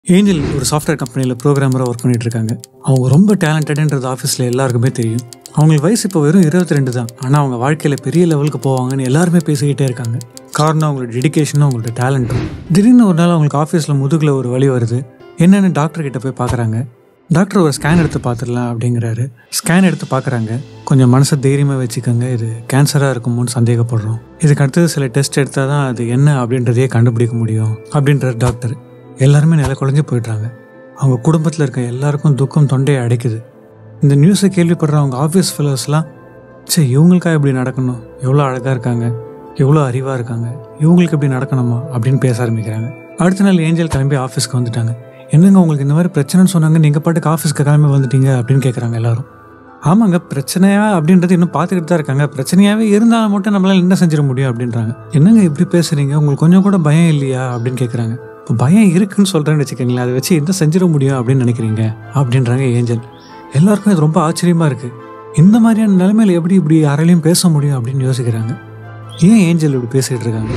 angel ஒரு software கம்பெனியில் ப்ரோக்ராமராக work பண்ணிட்டு இருக்காங்க அவங்க ரொம்ப டேலண்டட்ன்றது ஆஃபீஸில் எல்லாருக்குமே தெரியும் அவங்களுக்கு வயசு இப்போ வெறும் இருபத்தி ரெண்டு தான் ஆனால் அவங்க வாழ்க்கையில் பெரிய லெவலுக்கு போவாங்கன்னு எல்லாருமே பேசிக்கிட்டே இருக்காங்க காரணம் அவங்களோட டெடிகேஷனும் அவங்களோட டேலண்ட்டும் திடீர்னு ஒரு நாள் அவங்களுக்கு ஆஃபீஸில் முதுகில் ஒரு வலி வருது என்னென்னு டாக்டர் கிட்ட போய் பார்க்குறாங்க டாக்டர் ஒரு ஸ்கேன் எடுத்து பார்த்துடலாம் அப்படிங்கிறாரு ஸ்கேன் எடுத்து பார்க்குறாங்க கொஞ்சம் மனசை தைரியமாக வச்சுக்கோங்க இது கேன்சராக இருக்குமோன்னு சந்தேகப்படுறோம் இதுக்கு அடுத்தது சில டெஸ்ட் எடுத்தால் தான் அது என்ன அப்படின்றதையே கண்டுபிடிக்க முடியும் அப்படின்றார் டாக்டர் எல்லாருமே நில குழஞ்சு போயிடுறாங்க அவங்க குடும்பத்தில் இருக்க எல்லாருக்கும் துக்கம் தொண்டையை அடைக்குது இந்த நியூஸை கேள்விப்படுற அவங்க ஆஃபீஸ் ஃபெலோஸ்லாம் சே இவங்களுக்கா இப்படி நடக்கணும் எவ்வளோ அழகாக இருக்காங்க எவ்வளோ அறிவாக இருக்காங்க இவங்களுக்கு இப்படி நடக்கணுமா அப்படின்னு பேச ஆரம்பிக்கிறாங்க அடுத்த நாள் ஏஞ்சல் கிளம்பி ஆஃபீஸ்க்கு வந்துட்டாங்க என்னங்க உங்களுக்கு இந்த மாதிரி பிரச்சனைன்னு சொன்னாங்க நீங்கள் பாட்டுக்கு ஆஃபீஸ்க்கு கிளம்பி வந்துட்டீங்க அப்படின்னு கேட்குறாங்க எல்லாரும் ஆமாங்க பிரச்சனையா அப்படின்றது இன்னும் பார்த்துக்கிட்டு தான் இருக்காங்க பிரச்சனையாகவே இருந்தாலும் மட்டும் நம்மளால என்ன செஞ்சிட முடியும் அப்படின்றாங்க என்னங்க இப்படி பேசுறீங்க உங்களுக்கு கொஞ்சம் கூட பயம் இல்லையா அப்படின்னு கேட்குறாங்க இப்போ பயம் இருக்குன்னு சொல்கிறேன்னு வச்சுக்கோங்களேன் அதை வச்சு என்ன செஞ்சிட முடியும் அப்படின்னு நினைக்கிறீங்க அப்படின்றாங்க ஏஞ்சல் எல்லாருக்கும் இது ரொம்ப ஆச்சரியமாக இருக்குது இந்த மாதிரியான நிலைமையில எப்படி இப்படி யாராலையும் பேச முடியும் அப்படின்னு யோசிக்கிறாங்க ஏன் ஏஞ்சல் இப்படி பேசிகிட்டு இருக்காங்க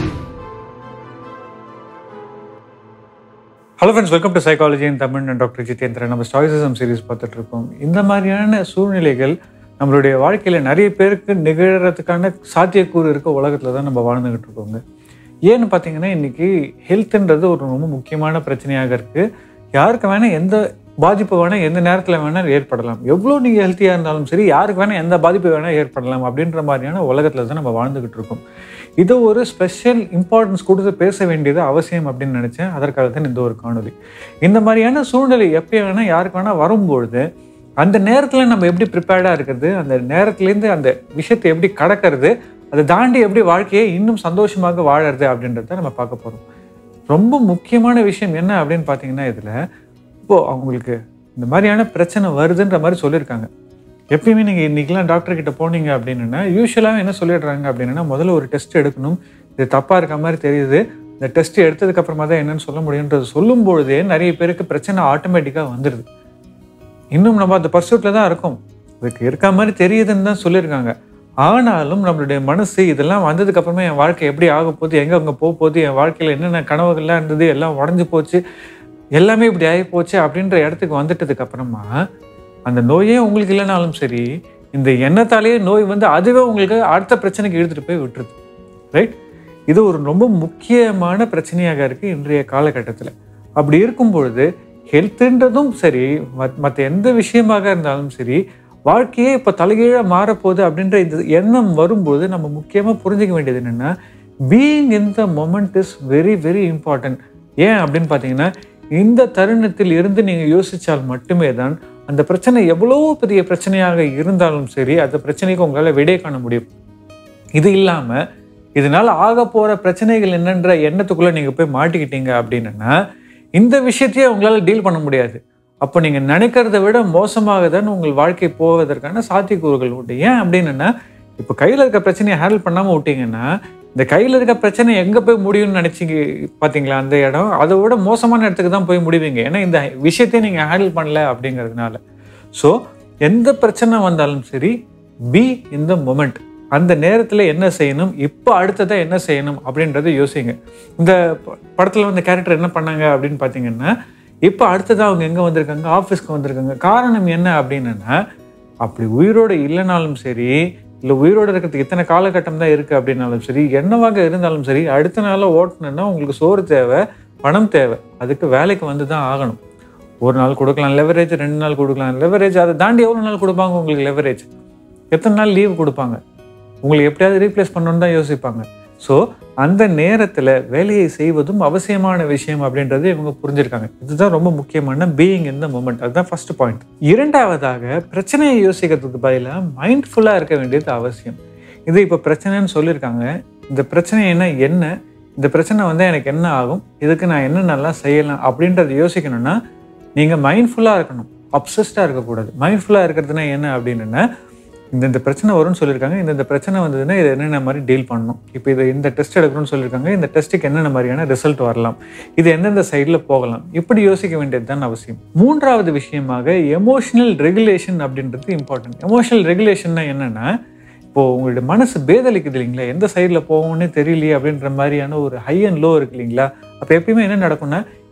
hello friends welcome to psychology in Tamil நான் டாக்டர் ஜிதேந்திரன் நம்ம ஸ்டாய்சிசம் சீரிஸ் பார்த்துட்டு இருக்கோம் இந்த மாதிரியான சூழ்நிலைகள் நம்மளுடைய வாழ்க்கையில் நிறைய பேருக்கு நிகழறதுக்கான சாத்தியக்கூறு இருக்க உலகத்தில் தான் நம்ம வாழ்ந்துகிட்டு இருக்கோங்க ஏன்னு பார்த்தீங்கன்னா இன்னைக்கு ஹெல்த்ன்றது ஒரு ரொம்ப முக்கியமான பிரச்சனையாக இருக்குது யாருக்கு வேணால் எந்த பாதிப்பு வேணால் எந்த நேரத்தில் வேணால் ஏற்படலாம் எவ்வளோ நீங்கள் ஹெல்த்தியாக இருந்தாலும் சரி யாருக்கு வேணால் எந்த பாதிப்பு வேணால் ஏற்படலாம் அப்படின்ற மாதிரியான உலகத்தில் தான் நம்ம வாழ்ந்துகிட்டு இருக்கோம் இது ஒரு ஸ்பெஷல் இம்பார்ட்டன்ஸ் கொடுத்து பேச வேண்டியது அவசியம் அப்படின்னு நினச்சேன் அதற்காக தான் இந்த ஒரு காணொலி இந்த மாதிரியான சூழ்நிலை எப்போ வேணால் யாருக்கு வேணால் வரும்பொழுது அந்த நேரத்தில் நம்ம எப்படி ப்ரிப்பேர்டாக இருக்கிறது அந்த நேரத்துலேருந்து அந்த விஷயத்தை எப்படி கடக்கிறது அதை தாண்டி எப்படி வாழ்க்கையை இன்னும் சந்தோஷமாக வாழறது அப்படின்றத நம்ம பார்க்க போகிறோம் ரொம்ப முக்கியமான விஷயம் என்ன அப்படின்னு பார்த்தீங்கன்னா இதில் இப்போது அவங்களுக்கு இந்த மாதிரியான பிரச்சனை வருதுன்ற மாதிரி சொல்லியிருக்காங்க எப்பயுமே நீங்கள் இன்றைக்கெலாம் டாக்டர் கிட்ட போனீங்க அப்படின்னா யூஸ்வலாக என்ன சொல்லிடுறாங்க அப்படின்னா முதல்ல ஒரு டெஸ்ட் எடுக்கணும் இது தப்பாக இருக்க மாதிரி தெரியுது இந்த டெஸ்ட் எடுத்ததுக்கு அப்புறமா தான் என்னன்னு சொல்ல முடியுன்றது சொல்லும் பொழுதே நிறைய பேருக்கு பிரச்சனை ஆட்டோமேட்டிக்காக வந்துடுது இன்னும் நம்ம அந்த பர்சூட்டில் தான் இருக்கோம் அதுக்கு இருக்க மாதிரி தெரியுதுன்னு தான் சொல்லியிருக்காங்க ஆனாலும் நம்மளுடைய மனசு இதெல்லாம் வந்ததுக்கு அப்புறமா என் வாழ்க்கை எப்படி ஆக போகுது எங்கே அங்கே போக போகுது என் வாழ்க்கையில் என்னென்ன கனவுகள்லாம் இருந்தது எல்லாம் உடஞ்சி போச்சு எல்லாமே இப்படி ஆகி போச்சு அப்படின்ற இடத்துக்கு வந்துட்டதுக்கு அப்புறமா அந்த நோயே உங்களுக்கு இல்லைனாலும் சரி இந்த எண்ணத்தாலேயே நோய் வந்து அதுவே உங்களுக்கு அடுத்த பிரச்சனைக்கு இழுத்துட்டு போய் விட்டுருது ரைட் இது ஒரு ரொம்ப முக்கியமான பிரச்சனையாக இருக்குது இன்றைய காலகட்டத்தில் அப்படி இருக்கும் பொழுது ஹெல்த்துன்றதும் சரி மற்ற எந்த விஷயமாக இருந்தாலும் சரி வாழ்க்கையே இப்போ தலைகீழாக மாறப்போகுது அப்படின்ற இந்த எண்ணம் வரும்போது நம்ம முக்கியமாக புரிஞ்சிக்க வேண்டியது என்னென்னா being in the moment is very very important ஏன் அப்படின்னு பார்த்தீங்கன்னா இந்த தருணத்தில் இருந்து நீங்கள் யோசித்தால் மட்டுமே தான் அந்த பிரச்சனை எவ்வளோ பெரிய பிரச்சனையாக இருந்தாலும் சரி அந்த பிரச்சனைக்கு உங்களால் விடை காண முடியும் இது இல்லாமல் இதனால் ஆக போகிற பிரச்சனைகள் என்னன்ற எண்ணத்துக்குள்ளே நீங்கள் போய் மாட்டிக்கிட்டீங்க அப்படின்னா இந்த விஷயத்தையே உங்களால் டீல் பண்ண முடியாது அப்போ நீங்கள் நினைக்கிறத விட மோசமாக தான் உங்கள் வாழ்க்கை போவதற்கான சாத்தியக்கூறுகள் உண்டு ஏன் அப்படின்னா இப்போ கையில் இருக்க பிரச்சனையை ஹேண்டில் பண்ணாமல் விட்டீங்கன்னா இந்த கையில் இருக்க பிரச்சனை எங்கே போய் முடியும்னு நினச்சிங்க பார்த்தீங்களா அந்த இடம் அதை விட மோசமான இடத்துக்கு தான் போய் முடிவீங்க ஏன்னா இந்த விஷயத்தையும் நீங்கள் ஹேண்டில் பண்ணல அப்படிங்கிறதுனால ஸோ எந்த பிரச்சனை வந்தாலும் சரி பி இந்த மொமெண்ட் அந்த நேரத்தில் என்ன செய்யணும் இப்போ அடுத்ததாக என்ன செய்யணும் அப்படின்றத யோசிங்க இந்த படத்தில் வந்து கேரக்டர் என்ன பண்ணாங்க அப்படின்னு பார்த்தீங்கன்னா இப்போ அடுத்ததாக அவங்க எங்கே வந்திருக்காங்க ஆஃபீஸ்க்கு வந்திருக்காங்க காரணம் என்ன அப்படின்னா அப்படி உயிரோடு இல்லைனாலும் சரி இல்லை உயிரோடு இருக்கிறதுக்கு இத்தனை காலகட்டம் தான் இருக்குது அப்படின்னாலும் சரி என்னவாக இருந்தாலும் சரி அடுத்த நாளில் ஓட்டணுன்னா உங்களுக்கு சோறு தேவை பணம் தேவை அதுக்கு வேலைக்கு வந்து தான் ஆகணும் ஒரு நாள் கொடுக்கலாம் லெவரேஜ் ரெண்டு நாள் கொடுக்கலாம் லெவரேஜ் அதை தாண்டி எவ்வளோ நாள் கொடுப்பாங்க உங்களுக்கு லெவரேஜ் எத்தனை நாள் லீவ் கொடுப்பாங்க உங்களுக்கு எப்படியாவது ரீப்ளேஸ் பண்ணணுன்னு தான் யோசிப்பாங்க ஸோ அந்த நேரத்தில் வேலையை செய்வதும் அவசியமான விஷயம் அப்படின்றது இவங்க புரிஞ்சிருக்காங்க இதுதான் ரொம்ப முக்கியமான பீயிங் இந்த மூமெண்ட் அதுதான் ஃபர்ஸ்ட் பாயிண்ட் இரண்டாவதாக பிரச்சனையை யோசிக்கிறதுக்கு பதிலாக மைண்ட்ஃபுல்லாக இருக்க வேண்டியது அவசியம் இது இப்போ பிரச்சனைன்னு சொல்லியிருக்காங்க இந்த பிரச்சனை என்ன என்ன இந்த பிரச்சனை வந்து எனக்கு என்ன ஆகும் இதுக்கு நான் என்ன நல்லா செய்யலாம் அப்படின்றத யோசிக்கணும்னா நீங்கள் மைண்ட்ஃபுல்லாக இருக்கணும் அப்சஸ்டாக இருக்கக்கூடாது மைண்ட்ஃபுல்லாக இருக்கிறதுனா என்ன அப்படின்னா இந்த இந்த பிரச்சனை வரும்னு சொல்லியிருக்காங்க இந்த இந்த பிரச்சனை வந்ததுன்னா இது என்னென்ன மாதிரி டீல் பண்ணணும் இப்போ இது இந்த டெஸ்ட் எடுக்கணும்னு சொல்லியிருக்காங்க இந்த டெஸ்ட்டுக்கு என்னென்ன மாதிரியான ரிசல்ட் வரலாம் இது எந்தெந்த சைடில் போகலாம் இப்படி யோசிக்க வேண்டியது தான் அவசியம் மூன்றாவது விஷயமாக எமோஷனல் ரெகுலேஷன் அப்படின்றது இம்பார்ட்டன்ட் எமோஷனல் ரெகுலேஷன்னா என்னென்னா இப்போது உங்களுடைய மனசு பேதளிக்குது இல்லைங்களா எந்த சைடில் போகணும்னே தெரியலையே அப்படின்ற மாதிரியான ஒரு ஹை அண்ட் லோ இருக்கு இல்லைங்களா அப்போ எப்பயுமே என்ன நடக்கும்னா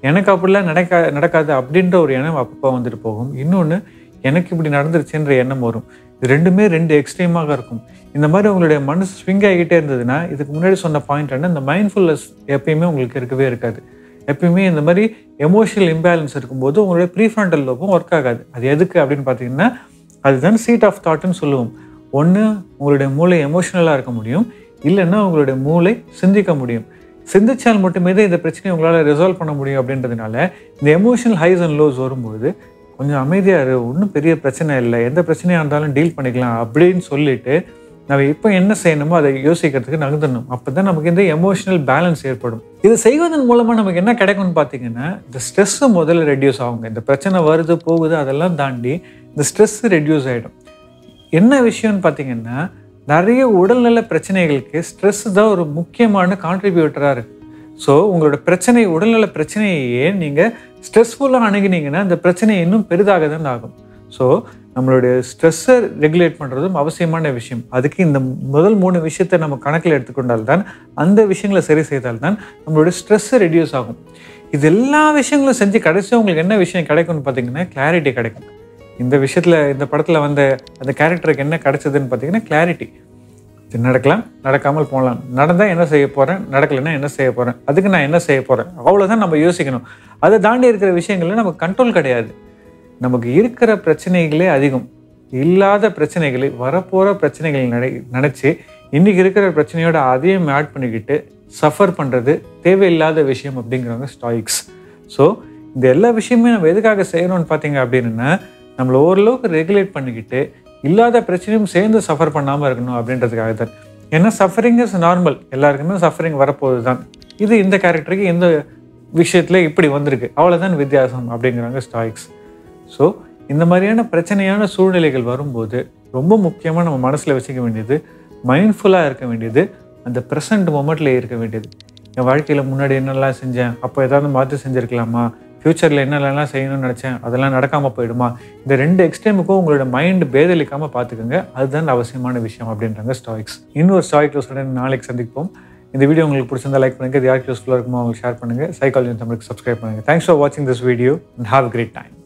எனக்கு அப்படிலாம் நடக்கா நடக்காது அப்படின்ற ஒரு எண்ணம் அப்பப்போ வந்துட்டு போகும் இன்னொன்று எனக்கு இப்படி நடந்துருச்சுன்ற எண்ணம் வரும் இது ரெண்டுமே ரெண்டு எக்ஸ்ட்ரீமாக இருக்கும் இந்த மாதிரி உங்களுடைய மனசு ஸ்விங் ஆகிக்கிட்டே இருந்ததுன்னா இதுக்கு முன்னாடி சொன்ன பாயிண்ட் என்ன இந்த மைண்ட்ஃபுல்னஸ் எப்பயுமே உங்களுக்கு இருக்கவே இருக்காது எப்பயுமே இந்த மாதிரி எமோஷனல் இம்பேலன்ஸ் இருக்கும்போது உங்களுடைய ப்ரீஃப்ரண்டல் லோபம் ஒர்க் ஆகாது அது எதுக்கு அப்படின்னு பார்த்தீங்கன்னா அதுதான் சீட் ஆஃப் தாட்னு சொல்லுவோம் ஒன்று உங்களுடைய மூளை எமோஷனலாக இருக்க முடியும் இல்லைன்னா உங்களுடைய மூளை சிந்திக்க முடியும் சிந்திச்சால் மட்டுமே தான் இந்த பிரச்சனையை உங்களால் ரிசால்வ் பண்ண முடியும் அப்படின்றதுனால இந்த எமோஷனல் ஹைஸ் அண்ட் லோஸ் வரும்போது கொஞ்சம் அமைதியாக இரு ஒன்றும் பெரிய பிரச்சனை இல்லை எந்த பிரச்சனையாக இருந்தாலும் டீல் பண்ணிக்கலாம் அப்படின்னு சொல்லிட்டு நம்ம இப்போ என்ன செய்யணுமோ அதை யோசிக்கிறதுக்கு நகர்த்தணும் அப்போ தான் நமக்கு இந்த எமோஷனல் பேலன்ஸ் ஏற்படும் இது செய்வதன் மூலமாக நமக்கு என்ன கிடைக்கும்னு பார்த்தீங்கன்னா இந்த ஸ்ட்ரெஸ்ஸு முதல்ல ரெடியூஸ் ஆகுங்க இந்த பிரச்சனை வருது போகுது அதெல்லாம் தாண்டி இந்த ஸ்ட்ரெஸ் ரெடியூஸ் ஆகிடும் என்ன விஷயம்னு பார்த்தீங்கன்னா நிறைய உடல்நல பிரச்சனைகளுக்கு ஸ்ட்ரெஸ் தான் ஒரு முக்கியமான கான்ட்ரிபியூட்டராக இருக்குது ஸோ உங்களோட பிரச்சனை உடல்நல பிரச்சனையே நீங்கள் ஸ்ட்ரெஸ்ஃபுல்லாக அணுகினீங்கன்னா அந்த பிரச்சனை இன்னும் பெரிதாக தான் ஆகும் ஸோ நம்மளுடைய ஸ்ட்ரெஸ்ஸை ரெகுலேட் பண்ணுறதும் அவசியமான விஷயம் அதுக்கு இந்த முதல் மூணு விஷயத்தை நம்ம கணக்கில் எடுத்துக்கொண்டால் தான் அந்த விஷயங்களை சரி செய்தால் தான் நம்மளுடைய ஸ்ட்ரெஸ்ஸு ரெடியூஸ் ஆகும் இது எல்லா விஷயங்களும் செஞ்சு கடைசியாக உங்களுக்கு என்ன விஷயம் கிடைக்கும்னு பார்த்தீங்கன்னா கிளாரிட்டி கிடைக்கும் இந்த விஷயத்தில் இந்த படத்தில் வந்த அந்த கேரக்டருக்கு என்ன கிடைச்சதுன்னு பார்த்தீங்கன்னா கிளாரிட்டி இது நடக்கலாம் நடக்காமல் போகலாம் நடந்தால் என்ன செய்ய போகிறேன் நடக்கலைன்னா என்ன செய்ய போகிறேன் அதுக்கு நான் என்ன செய்ய போகிறேன் அவ்வளோதான் நம்ம யோசிக்கணும் அதை தாண்டி இருக்கிற விஷயங்கள்ல நமக்கு கண்ட்ரோல் கிடையாது நமக்கு இருக்கிற பிரச்சனைகளே அதிகம் இல்லாத பிரச்சனைகளை வரப்போகிற பிரச்சனைகளை நினை நினச்சி இன்றைக்கி இருக்கிற பிரச்சனையோட அதையும் ஆட் பண்ணிக்கிட்டு சஃபர் பண்ணுறது தேவையில்லாத விஷயம் அப்படிங்கிறவங்க ஸ்டாயிக்ஸ் ஸோ இந்த எல்லா விஷயமே நம்ம எதுக்காக செய்யணும்னு பார்த்தீங்க அப்படின்னா நம்மளை ஓரளவுக்கு ரெகுலேட் பண்ணிக்கிட்டு இல்லாத பிரச்சனையும் சேர்ந்து சஃபர் பண்ணாமல் இருக்கணும் அப்படின்றதுக்காக தான் ஏன்னா சஃபரிங் இஸ் நார்மல் எல்லாருக்குமே சஃபரிங் வரப்போகுது தான் இது இந்த கேரக்டருக்கு இந்த விஷயத்தில் இப்படி வந்திருக்கு அவ்வளோதான் வித்தியாசம் அப்படிங்கிறாங்க ஸ்டாயிக்ஸ் ஸோ இந்த மாதிரியான பிரச்சனையான சூழ்நிலைகள் வரும்போது ரொம்ப முக்கியமாக நம்ம மனசில் வச்சுக்க வேண்டியது மைண்ட்ஃபுல்லாக இருக்க வேண்டியது அந்த ப்ரெசன்ட் மொமெண்ட்டில் இருக்க வேண்டியது என் வாழ்க்கையில் முன்னாடி என்னெல்லாம் செஞ்சேன் அப்போ ஏதாவது மாற்றி செஞ்சுருக்கலாமா ஃப்யூச்சரில் என்னெல்லாம் செய்யணும்னு நினச்சேன் அதெல்லாம் நடக்காமல் போயிடுமா இந்த ரெண்டு எக்ஸ்ட்ரீமுக்கும் உங்களோட மைண்ட் பேதலிக்காமல் பார்த்துக்கோங்க அதுதான் அவசியமான விஷயம் அப்படின்றாங்க ஸ்டாயிக்ஸ் இன்னொரு ஸ்டாயிக் க்ளோஸுடன் நாளைக்கு சந்திப்போம் இந்த வீடியோ உங்களுக்கு பிடிச்சிருந்தா லைக் பண்ணுங்கள் இது யாருக்கு யூஸ்ஃபுல்லாக இருக்குமோ அவங்களுக்கு ஷேர் பண்ணுங்கள் சைக்காலஜி தமிழுக்கு சப்ஸ்கிரைப் பண்ணுங்கள் தேங்க்ஸ் ஃபார் வாட்சிங் this video and have great time